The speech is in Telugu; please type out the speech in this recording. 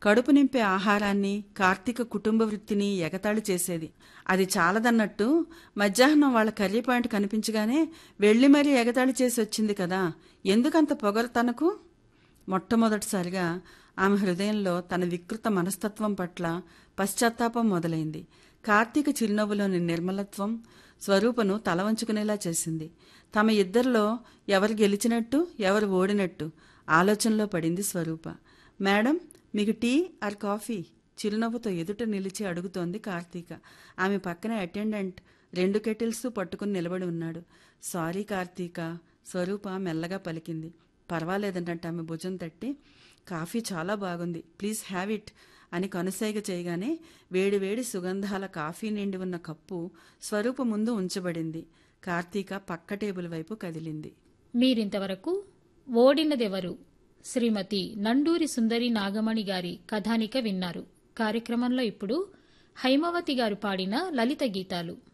కడుపు నింపే ఆహారాన్ని కార్తీక కుటుంబ వృత్తిని ఎగతాళి చేసేది అది చాలదన్నట్టు మధ్యాహ్నం వాళ్ళ కర్రీ పాయింట్ కనిపించగానే వెళ్ళి మరీ ఎగతాళి చేసి వచ్చింది కదా ఎందుకంత పొగరు తనకు మొట్టమొదటిసారిగా ఆమె హృదయంలో తన వికృత మనస్తత్వం పట్ల పశ్చాత్తాపం మొదలైంది కార్తీక చిరునవ్వులోని నిర్మలత్వం స్వరూపను తల వంచుకునేలా చేసింది తమ ఇద్దరిలో ఎవరు గెలిచినట్టు ఎవరు ఓడినట్టు ఆలోచనలో పడింది స్వరూప మేడం మీకు టీ ఆర్ కాఫీ చిరునవ్వుతో ఎదుట నిలిచి అడుగుతోంది కార్తీక ఆమె పక్కన అటెండెంట్ రెండు కెటిల్స్ పట్టుకుని నిలబడి ఉన్నాడు సారీ కార్తీక స్వరూప మెల్లగా పలికింది పర్వాలేదన్నట్టు ఆమె భుజం తట్టి కాఫీ చాలా బాగుంది ప్లీజ్ హ్యావ్ ఇట్ అని కనుసైగ చేయగానే వేడివేడి సుగంధాల కాఫీ నిండి ఉన్న కప్పు స్వరూప ముందు ఉంచబడింది కార్తీక పక్క టేబుల్ వైపు కదిలింది మీరింతవరకు ఓడినదెవరు శ్రీమతి నండూరి సుందరి నాగమణి గారి కథానిక విన్నారు కార్యక్రమంలో ఇప్పుడు హైమవతి గారు పాడిన లలిత గీతాలు